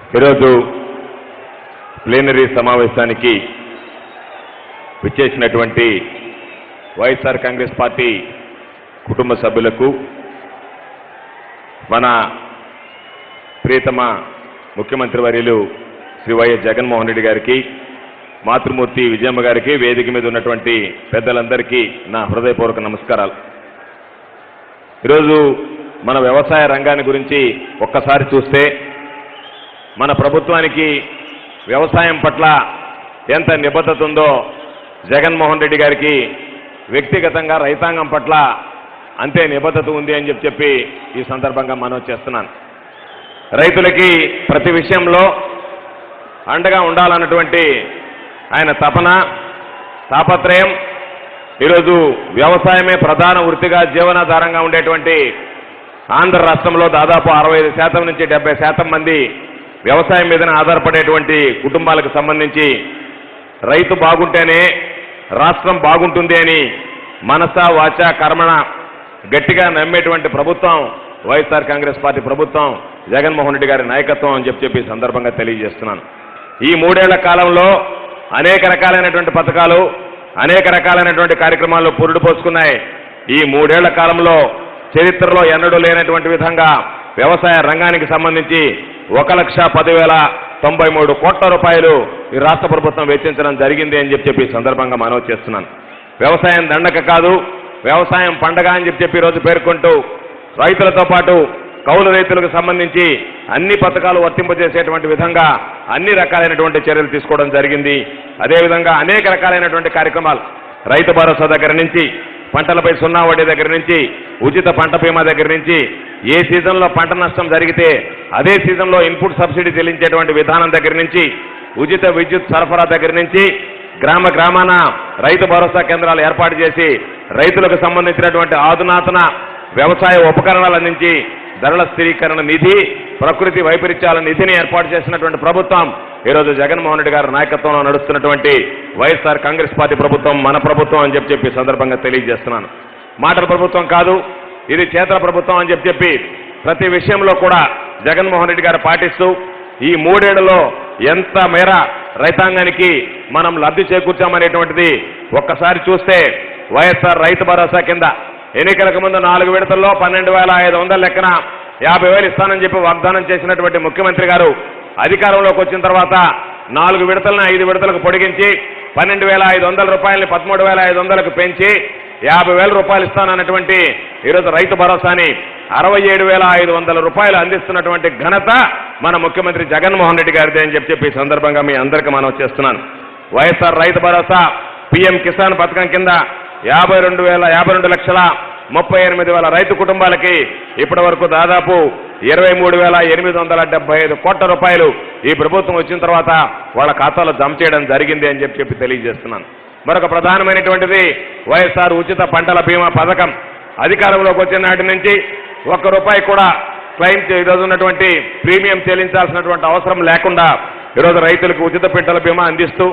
ఈరోజు ప్లేనరీ సమావేశానికి విచ్చేసినటువంటి వైఎస్ఆర్ కాంగ్రెస్ పార్టీ కుటుంబ సభ్యులకు మన ప్రియతమ ముఖ్యమంత్రి వర్యులు శ్రీ వైఎస్ జగన్మోహన్ రెడ్డి గారికి మాతృమూర్తి విజయమ్మ గారికి వేదిక మీద ఉన్నటువంటి పెద్దలందరికీ నా హృదయపూర్వక నమస్కారాలు ఈరోజు మన వ్యవసాయ రంగాన్ని గురించి ఒక్కసారి చూస్తే మన ప్రభుత్వానికి వ్యవసాయం పట్ల ఎంత నిబద్ధత ఉందో జగన్మోహన్ రెడ్డి గారికి వ్యక్తిగతంగా రైతాంగం పట్ల అంతే నిబద్ధత ఉంది అని చెప్పి చెప్పి ఈ సందర్భంగా మనం చేస్తున్నాను రైతులకి ప్రతి విషయంలో అండగా ఉండాలన్నటువంటి ఆయన తపన తాపత్రయం ఈరోజు వ్యవసాయమే ప్రధాన వృత్తిగా జీవనాధారంగా ఉండేటువంటి ఆంధ్ర రాష్ట్రంలో దాదాపు అరవై ఐదు శాతం నుంచి డెబ్బై శాతం మంది వ్యవసాయం మీదనే ఆధారపడేటువంటి కుటుంబాలకు సంబంధించి రైతు బాగుంటేనే రాష్ట్రం బాగుంటుంది అని మనస వాచ కర్మణ గట్టిగా నమ్మేటువంటి ప్రభుత్వం వైఎస్ఆర్ కాంగ్రెస్ పార్టీ ప్రభుత్వం జగన్మోహన్ రెడ్డి గారి నాయకత్వం అని చెప్పి చెప్పి ఈ సందర్భంగా తెలియజేస్తున్నాను ఈ మూడేళ్ల కాలంలో అనేక రకాలైనటువంటి పథకాలు అనేక రకాలైనటువంటి కార్యక్రమాల్లో పురుడు పోసుకున్నాయి ఈ మూడేళ్ల కాలంలో చరిత్రలో ఎన్నడూ లేనటువంటి విధంగా వ్యవసాయ రంగానికి సంబంధించి ఒక లక్ష పదివేల తొంభై మూడు కోట్ల రూపాయలు ఈ రాష్ట్ర ప్రభుత్వం వెచ్చించడం జరిగింది అని చెప్పి చెప్పి ఈ సందర్భంగా మనవి చేస్తున్నాను వ్యవసాయం దండక కాదు వ్యవసాయం పండగ అని చెప్పి చెప్పి ఈరోజు పేర్కొంటూ రైతులతో పాటు కౌలు రైతులకు సంబంధించి అన్ని పథకాలు వర్తింపజేసేటువంటి విధంగా అన్ని రకాలైనటువంటి చర్యలు తీసుకోవడం జరిగింది అదేవిధంగా అనేక రకాలైనటువంటి కార్యక్రమాలు రైతు భరోసా దగ్గర నుంచి పంటలపై సున్నా వడ్డీ దగ్గర నుంచి ఉచిత పంట బీమా దగ్గర నుంచి ఏ సీజన్లో పంట నష్టం జరిగితే అదే సీజన్లో ఇన్పుట్ సబ్సిడీ చెల్లించేటువంటి విధానం దగ్గర నుంచి ఉచిత విద్యుత్ సరఫరా దగ్గర నుంచి గ్రామ గ్రామాన రైతు భరోసా కేంద్రాలు ఏర్పాటు చేసి రైతులకు సంబంధించినటువంటి ఆధునాతన వ్యవసాయ ఉపకరణాలు అందించి ధరల స్థిరీకరణ నిధి ప్రకృతి వైపరీత్యాల నిధిని ఏర్పాటు చేసినటువంటి ప్రభుత్వం ఈరోజు జగన్మోహన్ రెడ్డి గారి నాయకత్వంలో నడుస్తున్నటువంటి వైఎస్ఆర్ కాంగ్రెస్ పార్టీ ప్రభుత్వం మన ప్రభుత్వం అని చెప్పి చెప్పి ఈ సందర్భంగా తెలియజేస్తున్నాను మాటల ప్రభుత్వం కాదు ఇది చేతల ప్రభుత్వం అని చెప్పి చెప్పి ప్రతి విషయంలో కూడా జగన్మోహన్ రెడ్డి గారు పాటిస్తూ ఈ మూడేళ్లలో ఎంత మేర రైతాంగానికి మనం లబ్ధి చేకూర్చామనేటువంటిది ఒక్కసారి చూస్తే వైఎస్ఆర్ రైతు భరోసా కింద ఎన్నికలకు ముందు నాలుగు విడతల్లో పన్నెండు వేల ఐదు వందల లెక్కన యాభై వేలు ఇస్తానని చెప్పి వాగ్దానం చేసినటువంటి ముఖ్యమంత్రి గారు అధికారంలోకి వచ్చిన తర్వాత నాలుగు విడతలను ఐదు విడతలకు పొడిగించి పన్నెండు వేల ఐదు వందల రూపాయలని పదమూడు వేల ఐదు వందలకు పెంచి యాభై వేల రూపాయలు ఇస్తానన్నటువంటి ఈరోజు రైతు భరోసాని అరవై ఏడు వేల ఐదు వందల రూపాయలు అందిస్తున్నటువంటి ఘనత మన ముఖ్యమంత్రి జగన్మోహన్ రెడ్డి గారిదే అని చెప్పి చెప్పి ఈ సందర్భంగా మీ అందరికీ మనం చేస్తున్నాను వైఎస్ఆర్ రైతు భరోసా పిఎం కిసాన్ పథకం కింద యాభై రెండు వేల యాభై రెండు లక్షల ముప్పై ఎనిమిది వేల రైతు కుటుంబాలకి ఇప్పటి వరకు దాదాపు ఇరవై మూడు వేల ఎనిమిది వందల డెబ్బై ఐదు కోట్ల రూపాయలు ఈ ప్రభుత్వం వచ్చిన తర్వాత వాళ్ళ ఖాతాలో జమ చేయడం జరిగింది అని చెప్పి చెప్పి తెలియజేస్తున్నాను మరొక ప్రధానమైనటువంటిది వైఎస్ఆర్ ఉచిత పంటల బీమా పథకం అధికారంలోకి వచ్చిన నాటి నుంచి ఒక్క రూపాయి కూడా క్లెయిమ్ చే- ఈరోజు ఉన్నటువంటి ప్రీమియం చెల్లించాల్సినటువంటి అవసరం లేకుండా ఈరోజు రైతులకు ఉచిత పంటల బీమా అందిస్తూ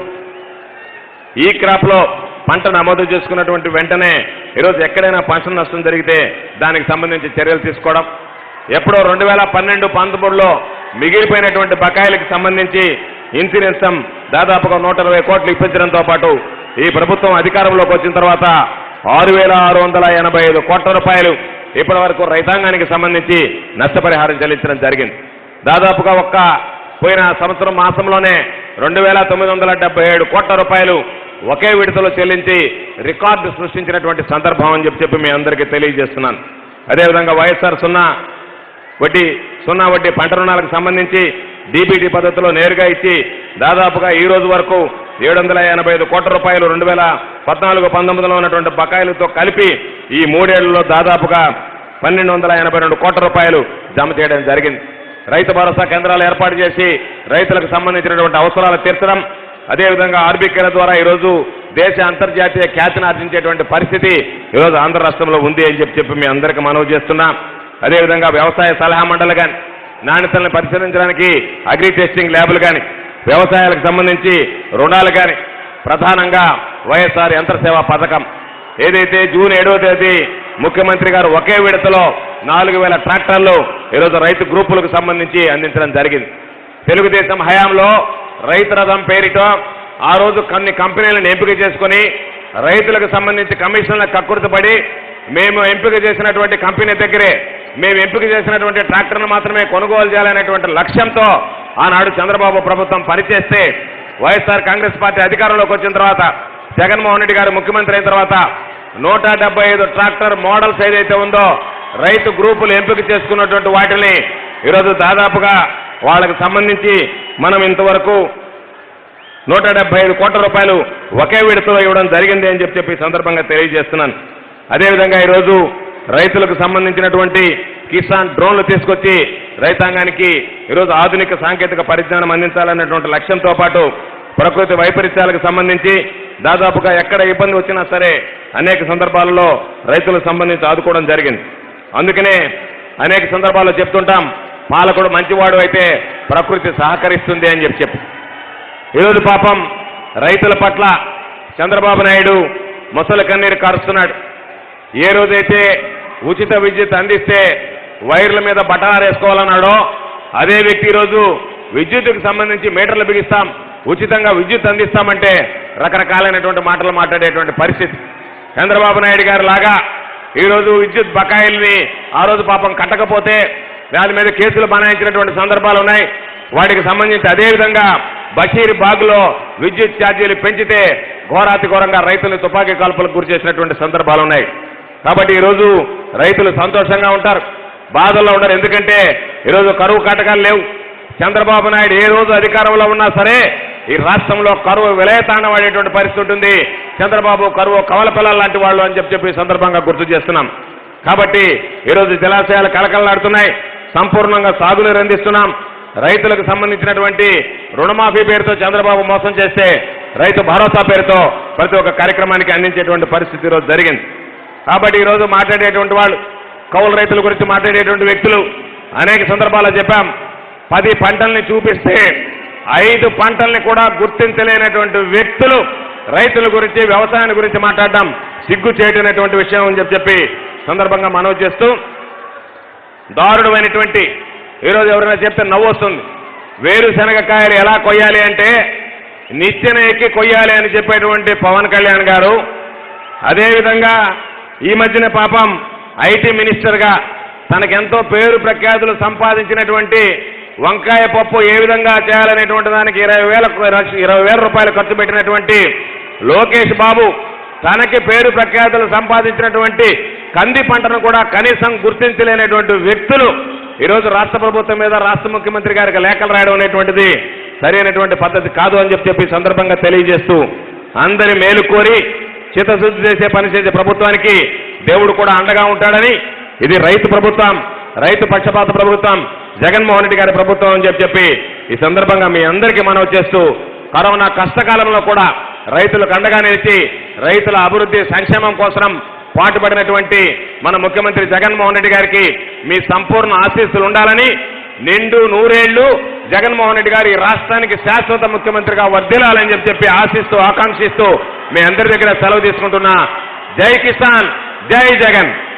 ఈ క్రాప్ లో పంట నమోదు చేసుకున్నటువంటి వెంటనే ఈరోజు ఎక్కడైనా పంట నష్టం జరిగితే దానికి సంబంధించి చర్యలు తీసుకోవడం ఎప్పుడో రెండు వేల పన్నెండు పంతొమ్మిదిలో మిగిలిపోయినటువంటి బకాయిలకు సంబంధించి ఇన్సూరెన్స్ దాదాపుగా నూట ఇరవై కోట్లు ఇప్పించడంతో పాటు ఈ ప్రభుత్వం అధికారంలోకి వచ్చిన తర్వాత ఆరు వేల ఆరు వందల ఎనభై ఐదు కోట్ల రూపాయలు ఇప్పటి వరకు రైతాంగానికి సంబంధించి నష్టపరిహారం చెల్లించడం జరిగింది దాదాపుగా ఒక్క పోయిన సంవత్సరం మాసంలోనే రెండు వేల తొమ్మిది వందల డెబ్బై ఏడు కోట్ల రూపాయలు ఒకే విడతలో చెల్లించి రికార్డు సృష్టించినటువంటి సందర్భం అని చెప్పి చెప్పి మీ అందరికీ తెలియజేస్తున్నాను అదేవిధంగా వైఎస్ఆర్ సున్నా వడ్డీ సున్నా వడ్డీ పంట రుణాలకు సంబంధించి డీబీటీ పద్ధతిలో నేరుగా ఇచ్చి దాదాపుగా ఈ రోజు వరకు ఏడు వందల ఎనభై ఐదు కోట్ల రూపాయలు రెండు వేల పద్నాలుగు పంతొమ్మిదిలో ఉన్నటువంటి బకాయిలతో కలిపి ఈ మూడేళ్లలో దాదాపుగా పన్నెండు వందల ఎనభై రెండు కోట్ల రూపాయలు జమ చేయడం జరిగింది రైతు భరోసా కేంద్రాలు ఏర్పాటు చేసి రైతులకు సంబంధించినటువంటి అవసరాలు తీర్చడం అదేవిధంగా ఆర్బీకేల ద్వారా ఈరోజు దేశ అంతర్జాతీయ ఖ్యాతిని ఆర్జించేటువంటి పరిస్థితి ఈరోజు ఆంధ్ర రాష్ట్రంలో ఉంది అని చెప్పి చెప్పి మీ అందరికీ మనవి చేస్తున్నా అదేవిధంగా వ్యవసాయ సలహా మండలి కానీ నాణ్యతలను పరిశీలించడానికి అగ్రి టెస్టింగ్ ల్యాబులు కానీ వ్యవసాయాలకు సంబంధించి రుణాలు కానీ ప్రధానంగా వైఎస్ఆర్ యంత్ర సేవా పథకం ఏదైతే జూన్ ఏడవ తేదీ ముఖ్యమంత్రి గారు ఒకే విడతలో నాలుగు వేల ట్రాక్టర్లు ఈరోజు రైతు గ్రూపులకు సంబంధించి అందించడం జరిగింది తెలుగుదేశం హయాంలో రైతు రథం పేరిట ఆ రోజు కొన్ని కంపెనీలను ఎంపిక చేసుకొని రైతులకు సంబంధించి కమిషన్ల కక్కుర్తిపడి మేము ఎంపిక చేసినటువంటి కంపెనీ దగ్గరే మేము ఎంపిక చేసినటువంటి ట్రాక్టర్ను మాత్రమే కొనుగోలు చేయాలనేటువంటి లక్ష్యంతో ఆనాడు చంద్రబాబు ప్రభుత్వం పనిచేస్తే వైఎస్ఆర్ కాంగ్రెస్ పార్టీ అధికారంలోకి వచ్చిన తర్వాత జగన్మోహన్ రెడ్డి గారు ముఖ్యమంత్రి అయిన తర్వాత నూట డెబ్బై ఐదు ట్రాక్టర్ మోడల్స్ ఏదైతే ఉందో రైతు గ్రూపులు ఎంపిక చేసుకున్నటువంటి వాటిని ఈరోజు దాదాపుగా వాళ్ళకి సంబంధించి మనం ఇంతవరకు నూట డెబ్బై ఐదు కోట్ల రూపాయలు ఒకే విడతలో ఇవ్వడం జరిగింది అని చెప్పి చెప్పి ఈ సందర్భంగా తెలియజేస్తున్నాను అదేవిధంగా ఈరోజు రైతులకు సంబంధించినటువంటి కిసాన్ డ్రోన్లు తీసుకొచ్చి రైతాంగానికి ఈరోజు ఆధునిక సాంకేతిక పరిజ్ఞానం అందించాలన్నటువంటి లక్ష్యంతో పాటు ప్రకృతి వైపరీత్యాలకు సంబంధించి దాదాపుగా ఎక్కడ ఇబ్బంది వచ్చినా సరే అనేక సందర్భాలలో రైతులకు సంబంధించి ఆదుకోవడం జరిగింది అందుకనే అనేక సందర్భాల్లో చెప్తుంటాం పాలకుడు మంచివాడు అయితే ప్రకృతి సహకరిస్తుంది అని చెప్పి చెప్పి ఈరోజు పాపం రైతుల పట్ల చంద్రబాబు నాయుడు ముసలి కన్నీరు కారుస్తున్నాడు ఏ రోజైతే ఉచిత విద్యుత్ అందిస్తే వైర్ల మీద బటారేసుకోవాలన్నాడో అదే వ్యక్తి ఈరోజు విద్యుత్తుకు సంబంధించి మీటర్లు బిగిస్తాం ఉచితంగా విద్యుత్ అందిస్తామంటే రకరకాలైనటువంటి మాటలు మాట్లాడేటువంటి పరిస్థితి చంద్రబాబు నాయుడు గారు లాగా ఈరోజు విద్యుత్ బకాయిల్ని ఆ రోజు పాపం కట్టకపోతే దాని మీద కేసులు బనాయించినటువంటి సందర్భాలు ఉన్నాయి వాటికి సంబంధించి అదేవిధంగా బషీర్ బాగ్లో విద్యుత్ ఛార్జీలు పెంచితే ఘోరాతి ఘోరంగా రైతులు తుపాకీ కాల్పులకు గురి చేసినటువంటి సందర్భాలు ఉన్నాయి కాబట్టి ఈరోజు రైతులు సంతోషంగా ఉంటారు బాధల్లో ఉండరు ఎందుకంటే ఈరోజు కరువు కాటకాలు లేవు చంద్రబాబు నాయుడు ఏ రోజు అధికారంలో ఉన్నా సరే ఈ రాష్ట్రంలో కరువు విలయతాండవాడేటువంటి పరిస్థితి ఉంటుంది చంద్రబాబు కరువు కవల పిల్లలు లాంటి వాళ్ళు అని చెప్పి చెప్పి ఈ సందర్భంగా గుర్తు చేస్తున్నాం కాబట్టి ఈరోజు జలాశయాలు కలకలలాడుతున్నాయి సంపూర్ణంగా సాగునీరు అందిస్తున్నాం రైతులకు సంబంధించినటువంటి రుణమాఫీ పేరుతో చంద్రబాబు మోసం చేస్తే రైతు భరోసా పేరుతో ప్రతి ఒక్క కార్యక్రమానికి అందించేటువంటి పరిస్థితి ఈరోజు జరిగింది కాబట్టి ఈరోజు మాట్లాడేటువంటి వాళ్ళు కౌలు రైతుల గురించి మాట్లాడేటువంటి వ్యక్తులు అనేక సందర్భాల్లో చెప్పాం పది పంటల్ని చూపిస్తే ఐదు పంటల్ని కూడా గుర్తించలేనటువంటి వ్యక్తులు రైతుల గురించి వ్యవసాయాన్ని గురించి మాట్లాడడం సిగ్గు చేయటమైనటువంటి విషయం అని చెప్పి చెప్పి సందర్భంగా మనవి చేస్తూ దారుణమైనటువంటి ఈరోజు ఎవరైనా చెప్తే నవ్వు వస్తుంది వేరుశనగకాయలు ఎలా కొయ్యాలి అంటే నిచ్చెన ఎక్కి కొయ్యాలి అని చెప్పేటువంటి పవన్ కళ్యాణ్ గారు అదేవిధంగా ఈ మధ్యన పాపం ఐటీ మినిస్టర్గా తనకెంతో పేరు ప్రఖ్యాతులు సంపాదించినటువంటి వంకాయ పప్పు ఏ విధంగా చేయాలనేటువంటి దానికి ఇరవై వేల ఇరవై వేల రూపాయలు ఖర్చు పెట్టినటువంటి లోకేష్ బాబు తనకి పేరు ప్రఖ్యాతులు సంపాదించినటువంటి కంది పంటను కూడా కనీసం గుర్తించలేనటువంటి వ్యక్తులు ఈరోజు రాష్ట్ర ప్రభుత్వం మీద రాష్ట్ర ముఖ్యమంత్రి గారికి లేఖలు రాయడం అనేటువంటిది సరైనటువంటి పద్ధతి కాదు అని చెప్పి చెప్పి ఈ సందర్భంగా తెలియజేస్తూ అందరి మేలు కోరి చిత్తశుద్ధి చేసే పని చేసే ప్రభుత్వానికి దేవుడు కూడా అండగా ఉంటాడని ఇది రైతు ప్రభుత్వం రైతు పక్షపాత ప్రభుత్వం జగన్మోహన్ రెడ్డి గారి ప్రభుత్వం అని చెప్పి చెప్పి ఈ సందర్భంగా మీ అందరికీ మనవి చేస్తూ కరోనా కష్టకాలంలో కూడా రైతులకు అండగా నిలిచి రైతుల అభివృద్ధి సంక్షేమం కోసం పాటుపడినటువంటి మన ముఖ్యమంత్రి జగన్మోహన్ రెడ్డి గారికి మీ సంపూర్ణ ఆశీస్సులు ఉండాలని నిండు నూరేళ్లు జగన్మోహన్ రెడ్డి గారు ఈ రాష్ట్రానికి శాశ్వత ముఖ్యమంత్రిగా వర్ధిల్లాలని చెప్పి చెప్పి ఆశిస్తూ ఆకాంక్షిస్తూ మీ అందరి దగ్గర సెలవు తీసుకుంటున్నా జై కిసాన్ జై జగన్